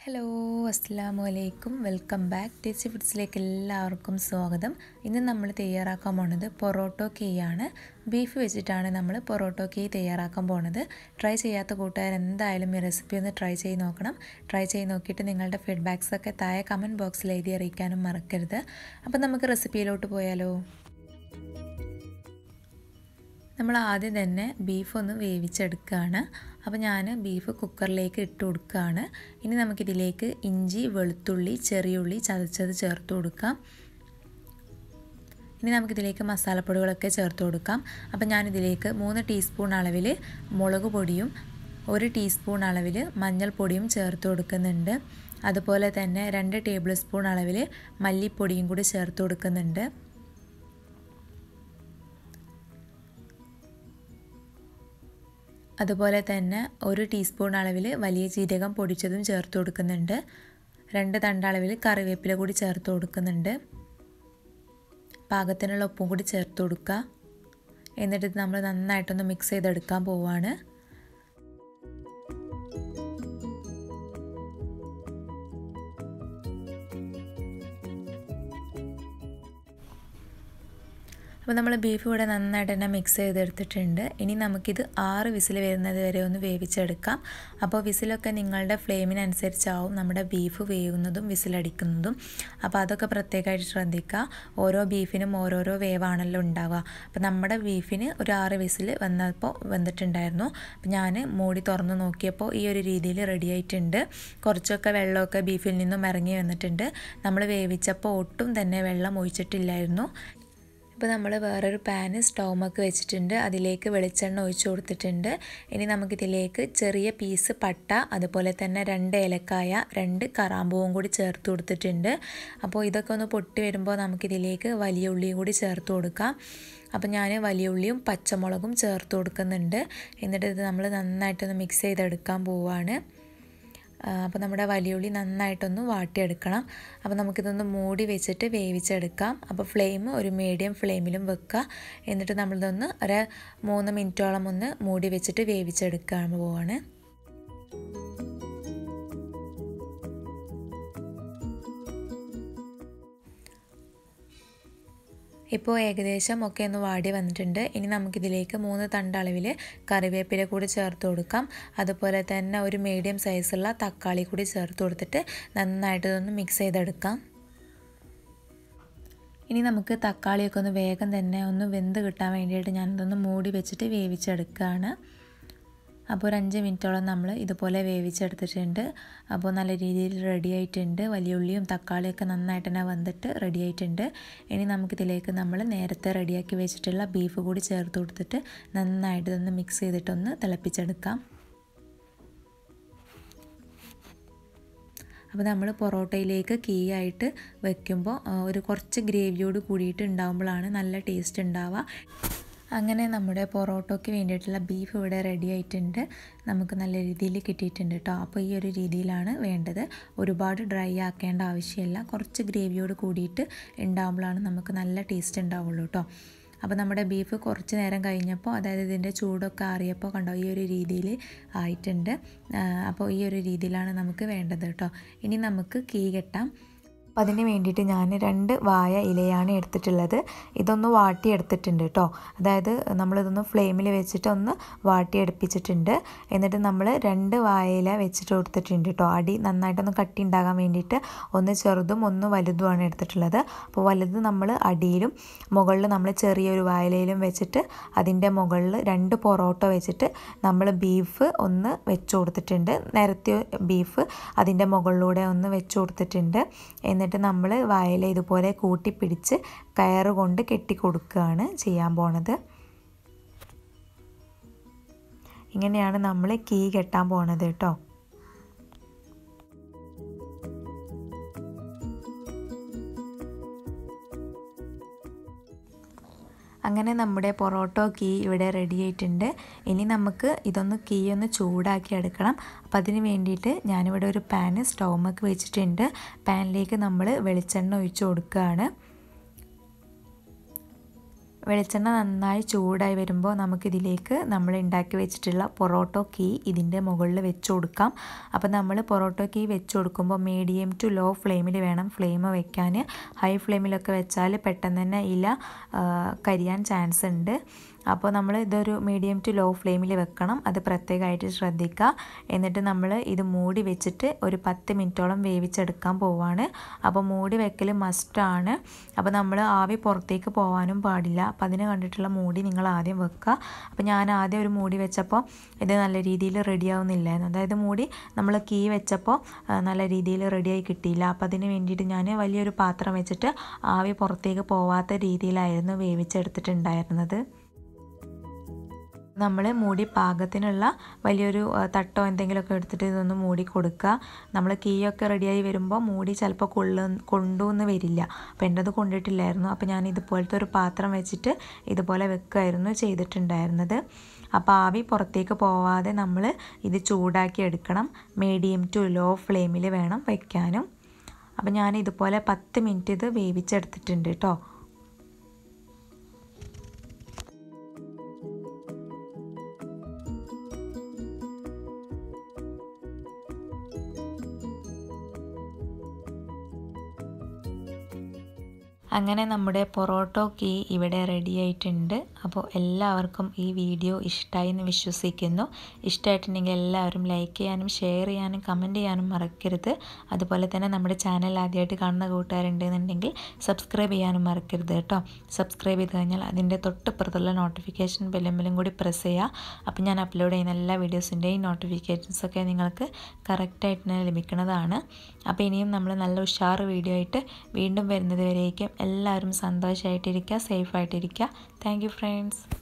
hello അസ്സാമു അലൈക്കും welcome back tasty ഫുഡ്സിലേക്ക് എല്ലാവർക്കും സ്വാഗതം ഇന്ന് നമ്മൾ തയ്യാറാക്കാൻ പോണത് പൊറോട്ടോ കേയാണ് ബീഫ് വെച്ചിട്ടാണ് നമ്മൾ പൊറോട്ടോ കേ തയ്യാറാക്കാൻ പോണത് ട്രൈ ചെയ്യാത്ത കൂട്ടുകാർ എന്തായാലും ഈ റെസിപ്പി ഒന്ന് ട്രൈ ചെയ്ത് നോക്കണം ട്രൈ ചെയ്ത് നോക്കിയിട്ട് നിങ്ങളുടെ ഫീഡ്ബാക്സ് ഒക്കെ താഴെ കമൻറ്റ് ബോക്സിൽ എഴുതി അറിയിക്കാനും മറക്കരുത് അപ്പോൾ നമുക്ക് റെസിപ്പിയിലോട്ട് പോയാലോ നമ്മൾ ആദ്യം തന്നെ ബീഫ് ഒന്ന് വേവിച്ചെടുക്കുകയാണ് അപ്പോൾ ഞാൻ ബീഫ് കുക്കറിലേക്ക് ഇട്ട് കൊടുക്കുകയാണ് ഇനി നമുക്കിതിലേക്ക് ഇഞ്ചി വെളുത്തുള്ളി ചെറിയുള്ളി ചതച്ചത് ചേർത്ത് കൊടുക്കാം ഇനി നമുക്കിതിലേക്ക് മസാലപ്പൊടികളൊക്കെ ചേർത്ത് കൊടുക്കാം അപ്പോൾ ഞാനിതിലേക്ക് മൂന്ന് ടീസ്പൂൺ അളവിൽ മുളക് പൊടിയും ഒരു ടീസ്പൂൺ അളവിൽ മഞ്ഞൾപ്പൊടിയും ചേർത്ത് കൊടുക്കുന്നുണ്ട് അതുപോലെ തന്നെ രണ്ട് ടേബിൾ സ്പൂൺ അളവിൽ മല്ലിപ്പൊടിയും കൂടി ചേർത്ത് കൊടുക്കുന്നുണ്ട് അതുപോലെ തന്നെ ഒരു ടീസ്പൂൺ അളവിൽ വലിയ ജീരകം പൊടിച്ചതും ചേർത്ത് കൊടുക്കുന്നുണ്ട് രണ്ട് തണ്ട അളവിൽ കറിവേപ്പില കൂടി ചേർത്ത് കൊടുക്കുന്നുണ്ട് പാകത്തിനുള്ള ഉപ്പും കൂടി ചേർത്ത് കൊടുക്കുക എന്നിട്ട് നമ്മൾ നന്നായിട്ടൊന്ന് മിക്സ് ചെയ്തെടുക്കാൻ പോവാണ് അപ്പോൾ നമ്മൾ ബീഫ് ഇവിടെ നന്നായിട്ട് തന്നെ മിക്സ് ചെയ്തെടുത്തിട്ടുണ്ട് ഇനി നമുക്കിത് ആറ് വിസിൽ വരുന്നത് വരെ ഒന്ന് വേവിച്ചെടുക്കാം അപ്പോൾ വിസിലൊക്കെ നിങ്ങളുടെ ഫ്ലെയിമിനനുസരിച്ചാവും നമ്മുടെ ബീഫ് വേവുന്നതും വിസിലടിക്കുന്നതും അപ്പോൾ അതൊക്കെ പ്രത്യേകമായിട്ട് ശ്രദ്ധിക്കുക ഓരോ ബീഫിനും ഓരോരോ വേവാണല്ലോ ഉണ്ടാവുക അപ്പോൾ നമ്മുടെ ബീഫിന് ഒരു ആറ് വിസിൽ വന്നപ്പോൾ വന്നിട്ടുണ്ടായിരുന്നു അപ്പോൾ ഞാൻ മൂടി തുറന്ന് നോക്കിയപ്പോൾ ഈ ഒരു രീതിയിൽ റെഡി ആയിട്ടുണ്ട് കുറച്ചൊക്കെ വെള്ളമൊക്കെ ബീഫിൽ നിന്നും ഇറങ്ങി വന്നിട്ടുണ്ട് നമ്മൾ വേവിച്ചപ്പോൾ ഒട്ടും തന്നെ വെള്ളം ഒഴിച്ചിട്ടില്ലായിരുന്നു ഇപ്പോൾ നമ്മൾ വേറൊരു പാന് സ്റ്റൗമൊക്കെ വെച്ചിട്ടുണ്ട് അതിലേക്ക് വെളിച്ചെണ്ണ ഒഴിച്ചു കൊടുത്തിട്ടുണ്ട് ഇനി നമുക്കിതിലേക്ക് ചെറിയ പീസ് പട്ട അതുപോലെ തന്നെ രണ്ട് ഏലക്കായ രണ്ട് കറാമ്പൂവും കൂടി ചേർത്ത് കൊടുത്തിട്ടുണ്ട് അപ്പോൾ ഇതൊക്കെ ഒന്ന് പൊട്ടി വരുമ്പോൾ നമുക്കിതിലേക്ക് വലിയ ഉള്ളിയും കൂടി ചേർത്ത് കൊടുക്കാം അപ്പോൾ ഞാൻ വലിയ ഉള്ളിയും പച്ചമുളകും ചേർത്ത് കൊടുക്കുന്നുണ്ട് എന്നിട്ട് ഇത് നമ്മൾ നന്നായിട്ടൊന്ന് മിക്സ് ചെയ്തെടുക്കാൻ പോവുകയാണ് അപ്പോൾ നമ്മുടെ വലിയുള്ളി നന്നായിട്ടൊന്ന് വാട്ടിയെടുക്കണം അപ്പോൾ നമുക്കിതൊന്ന് മൂടി വെച്ചിട്ട് വേവിച്ചെടുക്കാം അപ്പോൾ ഫ്ലെയിം ഒരു മീഡിയം ഫ്ലെയിമിലും വെക്കുക എന്നിട്ട് നമ്മളിതൊന്ന് ഒരു മൂന്ന് മിനിറ്റോളം ഒന്ന് മൂടി വെച്ചിട്ട് വേവിച്ചെടുക്കാൻ പോവാണ് ഇപ്പോൾ ഏകദേശം ഒക്കെ ഒന്ന് വാടി വന്നിട്ടുണ്ട് ഇനി നമുക്കിതിലേക്ക് മൂന്ന് തണ്ട് അളവിൽ കറിവേപ്പില കൂടി ചേർത്ത് കൊടുക്കാം അതുപോലെ തന്നെ ഒരു മീഡിയം സൈസുള്ള തക്കാളി കൂടി ചേർത്ത് കൊടുത്തിട്ട് നന്നായിട്ട് ഇതൊന്ന് മിക്സ് ചെയ്തെടുക്കാം ഇനി നമുക്ക് തക്കാളിയൊക്കെ ഒന്ന് വേഗം തന്നെ ഒന്ന് വെന്ത് കിട്ടാൻ വേണ്ടിയിട്ട് ഞാനിതൊന്ന് മൂടി വെച്ചിട്ട് വേവിച്ചെടുക്കുകയാണ് അപ്പോൾ ഒരു അഞ്ച് മിനിറ്റോളം നമ്മൾ ഇതുപോലെ വേവിച്ചെടുത്തിട്ടുണ്ട് അപ്പോൾ നല്ല രീതിയിൽ റെഡി ആയിട്ടുണ്ട് വലിയ ഉള്ളിയും തക്കാളിയൊക്കെ നന്നായിട്ട് തന്നെ വന്നിട്ട് റെഡി ആയിട്ടുണ്ട് ഇനി നമുക്കിതിലേക്ക് നമ്മൾ നേരത്തെ റെഡിയാക്കി വെച്ചിട്ടുള്ള ബീഫ് കൂടി ചേർത്ത് കൊടുത്തിട്ട് നന്നായിട്ട് ഇതൊന്ന് മിക്സ് ചെയ്തിട്ടൊന്ന് തിളപ്പിച്ചെടുക്കാം അപ്പോൾ നമ്മൾ പൊറോട്ടയിലേക്ക് കീ ആയിട്ട് വെക്കുമ്പോൾ ഒരു കുറച്ച് ഗ്രേവിയോട് കൂടിയിട്ട് ഉണ്ടാകുമ്പോഴാണ് നല്ല ടേസ്റ്റ് ഉണ്ടാവുക അങ്ങനെ നമ്മുടെ പൊറോട്ടയ്ക്ക് വേണ്ടിയിട്ടുള്ള ബീഫ് ഇവിടെ റെഡി ആയിട്ടുണ്ട് നമുക്ക് നല്ല രീതിയിൽ കിട്ടിയിട്ടുണ്ട് കേട്ടോ അപ്പോൾ ഈ ഒരു രീതിയിലാണ് വേണ്ടത് ഒരുപാട് ഡ്രൈ ആക്കേണ്ട ആവശ്യമില്ല കുറച്ച് ഗ്രേവിയോട് കൂടിയിട്ട് ഉണ്ടാകുമ്പോഴാണ് നമുക്ക് നല്ല ടേസ്റ്റ് ഉണ്ടാവുള്ളൂ കേട്ടോ അപ്പോൾ നമ്മുടെ ബീഫ് കുറച്ച് നേരം കഴിഞ്ഞപ്പോൾ അതായത് ഇതിൻ്റെ ചൂടൊക്കെ ആറിയപ്പോൾ കണ്ടോ ഈ ഒരു രീതിയിൽ ആയിട്ടുണ്ട് അപ്പോൾ ഈ ഒരു രീതിയിലാണ് നമുക്ക് വേണ്ടത് കേട്ടോ ഇനി നമുക്ക് കീ കെട്ടാം അപ്പോൾ അതിന് വേണ്ടിയിട്ട് ഞാൻ രണ്ട് വായ ഇലയാണ് എടുത്തിട്ടുള്ളത് ഇതൊന്ന് വാട്ടിയെടുത്തിട്ടുണ്ട് കേട്ടോ അതായത് നമ്മളിതൊന്ന് ഫ്ലെയിമിൽ വെച്ചിട്ട് ഒന്ന് വാട്ടിയെടുപ്പിച്ചിട്ടുണ്ട് എന്നിട്ട് നമ്മൾ രണ്ട് വായ ഇല വെച്ചിട്ട് കൊടുത്തിട്ടുണ്ട് കേട്ടോ അടി നന്നായിട്ടൊന്ന് കട്ടി ഉണ്ടാകാൻ വേണ്ടിയിട്ട് ഒന്ന് ചെറുതും ഒന്ന് വലുതുമാണ് എടുത്തിട്ടുള്ളത് അപ്പോൾ വലുത് നമ്മൾ അടിയിലും മുകളിൽ നമ്മൾ ചെറിയൊരു വായലയിലും വെച്ചിട്ട് അതിൻ്റെ മുകളിൽ രണ്ട് പൊറോട്ട വെച്ചിട്ട് നമ്മൾ ബീഫ് ഒന്ന് വെച്ച് കൊടുത്തിട്ടുണ്ട് നിരത്തിയ ബീഫ് അതിൻ്റെ മുകളിലൂടെ ഒന്ന് വെച്ച് കൊടുത്തിട്ടുണ്ട് എന്നിട്ട് നമ്മൾ വയല ഇതുപോലെ കൂട്ടിപ്പിടിച്ച് കയറ് കൊണ്ട് കെട്ടിക്കൊടുക്കുകയാണ് ചെയ്യാൻ പോണത് ഇങ്ങനെയാണ് നമ്മൾ കീ കെട്ടാൻ പോണത് കേട്ടോ അങ്ങനെ നമ്മുടെ പൊറോട്ടോ കീ ഇവിടെ റെഡി ആയിട്ടുണ്ട് ഇനി നമുക്ക് ഇതൊന്ന് കീ ഒന്ന് ചൂടാക്കി എടുക്കണം അപ്പം അതിന് വേണ്ടിയിട്ട് ഞാനിവിടെ ഒരു പാന് സ്റ്റൗമൊക്കെ വെച്ചിട്ടുണ്ട് പാനിലേക്ക് നമ്മൾ വെളിച്ചെണ്ണ ഒഴിച്ച് കൊടുക്കുകയാണ് വെളിച്ചെണ്ണ നന്നായി ചൂടായി വരുമ്പോൾ നമുക്കിതിലേക്ക് നമ്മൾ ഉണ്ടാക്കി വെച്ചിട്ടുള്ള പൊറോട്ടോ കീ ഇതിൻ്റെ മുകളിൽ വെച്ച് കൊടുക്കാം അപ്പോൾ നമ്മൾ പൊറോട്ടോ കീ വെച്ച് കൊടുക്കുമ്പോൾ മീഡിയം ടു ലോ ഫ്ലെയിമിൽ വേണം ഫ്ലെയിം വെക്കാൻ ഹൈ ഫ്ലെയിമിലൊക്കെ വെച്ചാൽ പെട്ടെന്ന് തന്നെ ഇല കരിയാൻ ചാൻസ് ഉണ്ട് അപ്പോൾ നമ്മൾ ഇതൊരു മീഡിയം ടു ലോ ഫ്ലെയിമിൽ വെക്കണം അത് പ്രത്യേകമായിട്ട് ശ്രദ്ധിക്കുക എന്നിട്ട് നമ്മൾ ഇത് മൂടി വെച്ചിട്ട് ഒരു പത്ത് മിനിറ്റോളം വേവിച്ചെടുക്കാൻ പോവാണ് അപ്പോൾ മൂടി വെക്കൽ മസ്റ്റാണ് അപ്പോൾ നമ്മൾ ആവി പുറത്തേക്ക് പോകാനും പാടില്ല അപ്പോൾ അതിന് കണ്ടിട്ടുള്ള മൂടി നിങ്ങൾ ആദ്യം വെക്കുക അപ്പോൾ ഞാൻ ആദ്യം ഒരു മൂടി വെച്ചപ്പോൾ ഇത് നല്ല രീതിയിൽ റെഡി ആവുന്നില്ലായിരുന്നു അതായത് മൂടി നമ്മൾ കീ വെച്ചപ്പോൾ നല്ല രീതിയിൽ റെഡിയായി കിട്ടിയില്ല അപ്പോൾ അതിന് വേണ്ടിയിട്ട് ഞാൻ വലിയൊരു പാത്രം വെച്ചിട്ട് ആവി പുറത്തേക്ക് പോവാത്ത രീതിയിലായിരുന്നു വേവിച്ചെടുത്തിട്ടുണ്ടായിരുന്നത് നമ്മൾ മൂടി പാകത്തിനുള്ള വലിയൊരു തട്ടോ എന്തെങ്കിലുമൊക്കെ എടുത്തിട്ട് ഇതൊന്ന് മൂടി കൊടുക്കുക നമ്മൾ കീയൊക്കെ റെഡിയായി വരുമ്പോൾ മൂടി ചിലപ്പോൾ കൊള്ളു കൊണ്ടുവന്ന് വരില്ല അപ്പോൾ എൻ്റെ അത് കൊണ്ടിട്ടില്ലായിരുന്നു അപ്പോൾ ഞാൻ ഇതുപോലത്തെ ഒരു പാത്രം വെച്ചിട്ട് ഇതുപോലെ വെക്കുമായിരുന്നു ചെയ്തിട്ടുണ്ടായിരുന്നത് അപ്പോൾ ആവി പുറത്തേക്ക് പോവാതെ നമ്മൾ ഇത് ചൂടാക്കി എടുക്കണം മീഡിയം ടു ലോ ഫ്ലെയിമിൽ വേണം വയ്ക്കാനും അപ്പോൾ ഞാൻ ഇതുപോലെ പത്ത് മിനിറ്റ് ഇത് വേവിച്ചെടുത്തിട്ടുണ്ട് കേട്ടോ അങ്ങനെ നമ്മുടെ പൊറോട്ടോ കീ ഇവിടെ റെഡി ആയിട്ടുണ്ട് അപ്പോൾ എല്ലാവർക്കും ഈ വീഡിയോ ഇഷ്ടമായി എന്ന് വിശ്വസിക്കുന്നു ഇഷ്ടമായിട്ടുണ്ടെങ്കിൽ എല്ലാവരും ലൈക്ക് ചെയ്യാനും ഷെയർ ചെയ്യാനും കമൻറ്റ് ചെയ്യാനും മറക്കരുത് അതുപോലെ തന്നെ നമ്മുടെ ചാനൽ ആദ്യമായിട്ട് കാണുന്ന കൂട്ടുകാരുണ്ടെന്നുണ്ടെങ്കിൽ സബ്സ്ക്രൈബ് ചെയ്യാനും മറക്കരുത് കേട്ടോ സബ്സ്ക്രൈബ് ചെയ്ത് കഴിഞ്ഞാൽ അതിൻ്റെ തൊട്ടിപ്പുറത്തുള്ള നോട്ടിഫിക്കേഷൻ ബെല്ലമ്പലും കൂടി പ്രസ് ചെയ്യുക അപ്പോൾ ഞാൻ അപ്ലോഡ് ചെയ്യുന്ന എല്ലാ വീഡിയോസിൻ്റെയും നോട്ടിഫിക്കേഷൻസൊക്കെ നിങ്ങൾക്ക് കറക്റ്റായിട്ട് തന്നെ ലഭിക്കുന്നതാണ് അപ്പോൾ ഇനിയും നമ്മൾ നല്ല ഉഷാർ വീഡിയോ ആയിട്ട് വീണ്ടും വരുന്നത് വരേക്കും എല്ലാവരും സന്തോഷമായിട്ടിരിക്കുക സേഫായിട്ടിരിക്കുക താങ്ക് യു ഫ്രണ്ട്സ്